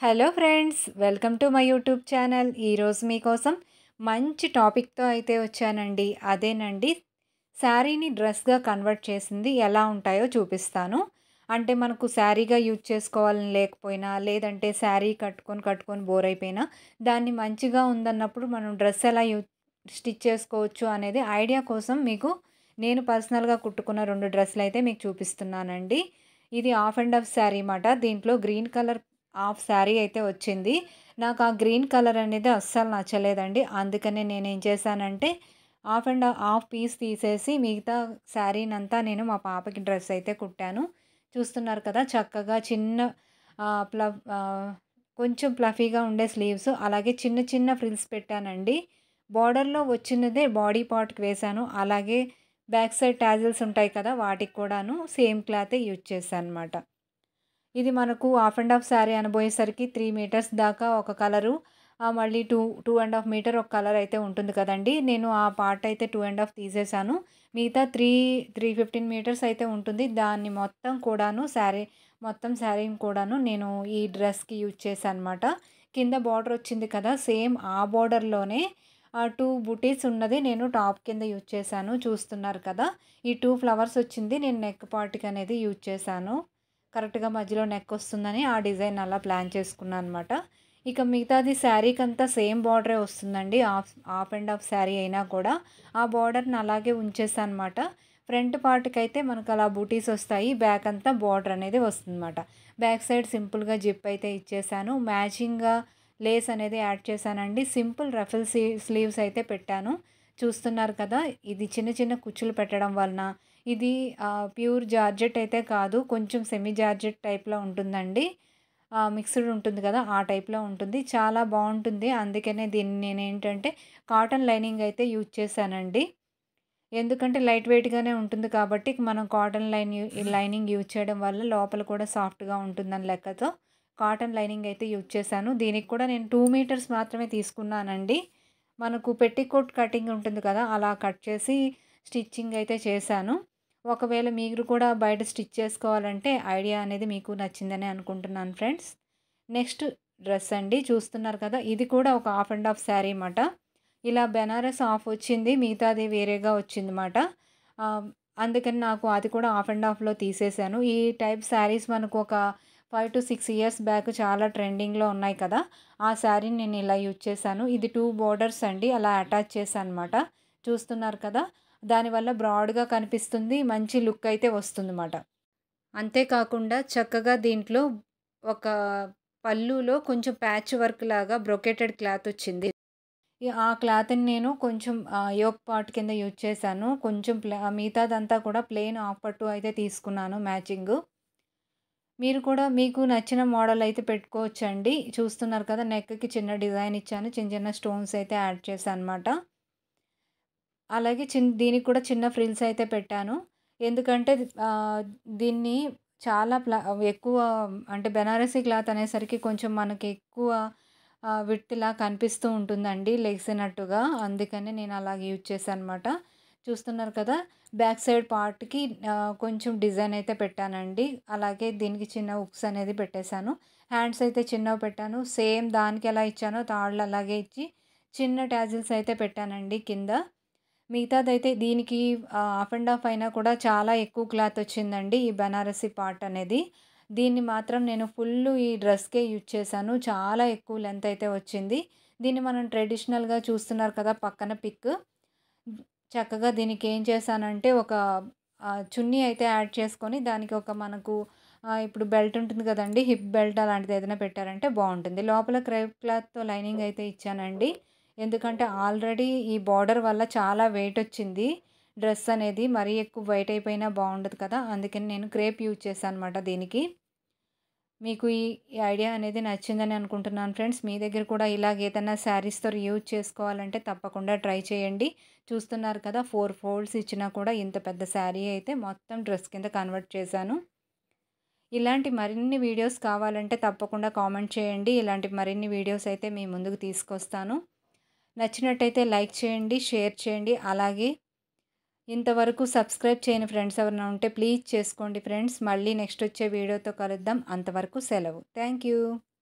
hello friends welcome to my YouTube channel ఈరోజు మీకోసం మంచి టాపిక్తో అయితే వచ్చానండి అదేనండి శారీని డ్రెస్గా కన్వర్ట్ చేసింది ఎలా ఉంటాయో చూపిస్తాను అంటే మనకు శారీగా యూజ్ చేసుకోవాలని లేకపోయినా లేదంటే శారీ కట్టుకొని కట్టుకొని బోర్ అయిపోయినా దాన్ని మంచిగా ఉందన్నప్పుడు మనం డ్రెస్ ఎలా యూ స్టిచ్ చేసుకోవచ్చు అనేది ఐడియా కోసం మీకు నేను పర్సనల్గా కుట్టుకున్న రెండు డ్రెస్సులు అయితే మీకు చూపిస్తున్నానండి ఇది ఆఫ్ అండ్ ఆఫ్ శారీ మాట దీంట్లో గ్రీన్ కలర్ హాఫ్ శారీ అయితే వచ్చింది నాకు ఆ గ్రీన్ కలర్ అనేది అస్సలు నచ్చలేదండి అందుకనే నేను ఏం చేశానంటే హాఫ్ అండ్ హాఫ్ పీస్ తీసేసి మిగతా శారీనంతా నేను మా పాపకి డ్రెస్ అయితే కుట్టాను చూస్తున్నారు కదా చక్కగా చిన్న ప్లఫ్ కొంచెం ప్లఫీగా ఉండే స్లీవ్స్ అలాగే చిన్న చిన్న ఫ్రిల్స్ పెట్టానండి బార్డర్లో వచ్చినదే బాడీ పార్ట్కి వేశాను అలాగే బ్యాక్ సైడ్ టాజిల్స్ ఉంటాయి కదా వాటికి కూడాను సేమ్ క్లాతే యూజ్ చేశాను అనమాట ఇది మనకు హాఫ్ అండ్ హాఫ్ శారీ అనబోయేసరికి త్రీ మీటర్స్ దాకా ఒక కలరు మళ్ళీ two two and half metre ఒక కలర్ అయితే ఉంటుంది కదండి నేను ఆ పార్ట్ అయితే టూ అండ్ హాఫ్ తీసేసాను మిగతా త్రీ త్రీ ఫిఫ్టీన్ మీటర్స్ అయితే ఉంటుంది దాన్ని మొత్తం కూడాను శారీ మొత్తం శారీని కూడాను నేను ఈ డ్రెస్కి యూజ్ చేశాను అనమాట కింద బార్డర్ వచ్చింది కదా సేమ్ ఆ బార్డర్లోనే టూ బుటీస్ ఉన్నది నేను టాప్ కింద యూజ్ చేశాను చూస్తున్నారు కదా ఈ టూ ఫ్లవర్స్ వచ్చింది నేను నెక్ పార్ట్కి అనేది యూజ్ చేశాను కరెక్ట్గా మధ్యలో నెక్ వస్తుందని ఆ డిజైన్ అలా ప్లాన్ చేసుకున్నాను అనమాట ఇక మిగతాది శారీకి అంతా సేమ్ బార్డరే వస్తుందండి half half and half sari అయినా కూడా ఆ బార్డర్ని అలాగే ఉంచేసాను అనమాట ఫ్రంట్ పార్ట్కి అయితే మనకు అలా బూటీస్ వస్తాయి బ్యాక్ అంతా బార్డర్ అనేది వస్తుందన్నమాట బ్యాక్ సైడ్ సింపుల్గా జిప్ అయితే ఇచ్చేసాను మ్యాచింగ్గా లేస్ అనేది యాడ్ చేశానండి సింపుల్ రఫిల్ స్లీవ్స్ అయితే పెట్టాను చూస్తున్నారు కదా ఇది చిన్న చిన్న కుచ్చులు పెట్టడం వలన ఇది ప్యూర్ జార్జెట్ అయితే కాదు కొంచెం సెమీ జార్జెట్ టైప్లో ఉంటుందండి మిక్స్డ్ ఉంటుంది కదా ఆ టైప్లో ఉంటుంది చాలా బాగుంటుంది అందుకనే దీన్ని నేను ఏంటంటే కాటన్ లైనింగ్ అయితే యూజ్ చేశానండి ఎందుకంటే లైట్ వెయిట్గానే ఉంటుంది కాబట్టి మనం కాటన్ లైన్ లైనింగ్ యూజ్ చేయడం వల్ల లోపల కూడా సాఫ్ట్గా ఉంటుందని లెక్కతో కాటన్ లైనింగ్ అయితే యూజ్ చేశాను దీనికి కూడా నేను టూ మీటర్స్ మాత్రమే తీసుకున్నానండి మనకు పెట్టికోట్ కటింగ్ ఉంటుంది కదా అలా కట్ చేసి స్టిచ్చింగ్ అయితే చేశాను ఒకవేళ మీరు కూడా బయట స్టిచ్ చేసుకోవాలంటే ఐడియా అనేది మీకు నచ్చిందని అనుకుంటున్నాను ఫ్రెండ్స్ నెక్స్ట్ డ్రెస్ అండి చూస్తున్నారు కదా ఇది కూడా ఒక హాఫ్ అండ్ హాఫ్ శారీ అన్నమాట ఇలా బెనారస్ ఆఫ్ వచ్చింది మిగతాది వేరేగా వచ్చిందన్నమాట అందుకని నాకు అది కూడా హాఫ్ అండ్ హాఫ్లో తీసేశాను ఈ టైప్ శారీస్ మనకు ఒక five to six years back చాలా ట్రెండింగ్లో ఉన్నాయి కదా ఆ శారీని నేను ఇలా యూజ్ చేశాను ఇది టూ బోర్డర్స్ అండి అలా అటాచ్ చేశాను అనమాట చూస్తున్నారు కదా దానివల్ల బ్రాడ్గా కనిపిస్తుంది మంచి లుక్ అయితే వస్తుందన్నమాట అంతేకాకుండా చక్కగా దీంట్లో ఒక పళ్ళులో కొంచెం ప్యాచ్ వర్క్ లాగా బ్రొకేటెడ్ క్లాత్ వచ్చింది ఆ క్లాత్ని నేను కొంచెం యోక్ పార్ట్ కింద యూజ్ చేశాను కొంచెం ప్లా మిగతాదంతా కూడా ప్లెయిన్ ఆఫ్ పట్టు అయితే తీసుకున్నాను మ్యాచింగ్ మీరు కూడా మీకు నచ్చిన మోడల్ అయితే పెట్టుకోవచ్చండి చూస్తున్నారు కదా నెక్కి చిన్న డిజైన్ ఇచ్చాను చిన్న చిన్న స్టోన్స్ అయితే యాడ్ చేశాను అనమాట అలాగే చిన్న దీనికి కూడా చిన్న ఫ్రిల్స్ అయితే పెట్టాను ఎందుకంటే దీన్ని చాలా ప్లా ఎక్కువ అంటే బెనారసీ క్లాత్ అనేసరికి కొంచెం మనకి ఎక్కువ విత్లా కనిపిస్తూ ఉంటుందండి లెగ్సినట్టుగా అందుకని నేను అలాగే యూజ్ చేశాను అనమాట చూస్తున్నారు కదా బ్యాక్ సైడ్ పార్ట్కి కొంచెం డిజైన్ అయితే పెట్టానండి అలాగే దీనికి చిన్న ఉక్స్ అనేది పెట్టేశాను హ్యాండ్స్ అయితే చిన్నవి పెట్టాను సేమ్ దానికి ఎలా ఇచ్చానో తాళ్ళు అలాగే ఇచ్చి చిన్న ట్యాజిల్స్ అయితే పెట్టానండి కింద మిగతాదైతే దీనికి హాఫ్ అండ్ హాఫ్ అయినా కూడా చాలా ఎక్కువ క్లాత్ వచ్చిందండి ఈ బనారసి పార్ట్ అనేది దీన్ని మాత్రం నేను ఫుల్ ఈ డ్రెస్కే యూజ్ చేశాను చాలా ఎక్కువ లెంత్ అయితే వచ్చింది దీన్ని మనం ట్రెడిషనల్గా చూస్తున్నారు కదా పక్కన పిక్ చక్కగా దీనికి ఏం చేశానంటే ఒక చున్నీ అయితే యాడ్ చేసుకొని దానికి ఒక మనకు ఇప్పుడు బెల్ట్ ఉంటుంది కదండి హిప్ బెల్ట్ అలాంటిది ఏదైనా పెట్టారంటే బాగుంటుంది లోపల క్రేప్ క్లాత్తో లైనింగ్ అయితే ఇచ్చానండి ఎందుకంటే ఆల్రెడీ ఈ బార్డర్ వల్ల చాలా వెయిట్ వచ్చింది డ్రెస్ అనేది మరీ ఎక్కువ వెయిట్ అయిపోయినా బాగుండదు కదా అందుకని నేను క్రేప్ యూజ్ చేశాను అనమాట దీనికి మీకు ఈ ఐడియా అనేది నచ్చిందని అనుకుంటున్నాను ఫ్రెండ్స్ మీ దగ్గర కూడా ఇలాగ ఏదైనా శారీస్తో యూజ్ చేసుకోవాలంటే తప్పకుండా ట్రై చేయండి చూస్తున్నారు కదా ఫోర్ ఫోల్డ్స్ ఇచ్చినా కూడా ఇంత పెద్ద శారీ అయితే మొత్తం డ్రెస్ కింద కన్వర్ట్ చేశాను ఇలాంటి మరిన్ని వీడియోస్ కావాలంటే తప్పకుండా కామెంట్ చేయండి ఇలాంటి మరిన్ని వీడియోస్ అయితే మీ ముందుకు తీసుకొస్తాను నచ్చినట్టయితే లైక్ చేయండి షేర్ చేయండి అలాగే ఇంతవరకు సబ్స్క్రైబ్ చేయని ఫ్రెండ్స్ ఎవరైనా ఉంటే ప్లీజ్ చేసుకోండి ఫ్రెండ్స్ మళ్ళీ నెక్స్ట్ వచ్చే వీడియోతో కలుద్దాం అంతవరకు సెలవు థ్యాంక్ యూ